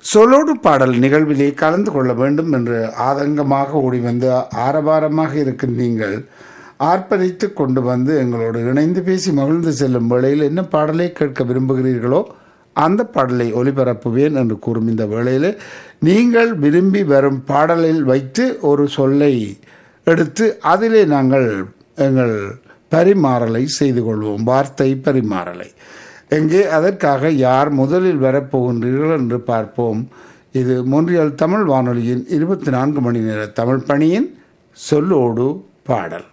சொல்லோடு பாடல் நிகழ்விலே கலந்து கொள்ள வேண்டும் என்று ஆதங்கமாக ஓடி வந்து ஆரவாரமாக இருக்கும் நீங்கள் ஆர்ப்பரித்து கொண்டு வந்து எங்களோடு இணைந்து பேசி மகிழ்ந்து செல்லும் வேளையில் என்ன பாடலை கேட்க விரும்புகிறீர்களோ அந்த பாடலை ஒலிபரப்புவேன் என்று கூறும் இந்த வேளையில் நீங்கள் விரும்பி வரும் பாடலில் வைத்து ஒரு சொல்லை எடுத்து அதிலே நாங்கள் எங்கள் பரிமாறலை செய்து கொள்வோம் வார்த்தை பரிமாறலை எங்கே அதற்காக யார் முதலில் வரப்போகின்றீர்கள் என்று பார்ப்போம் இது மொன்றியல் தமிழ் வானொலியின் இருபத்தி நான்கு மணி நேர தமிழ் பணியின் சொல்லோடு பாடல்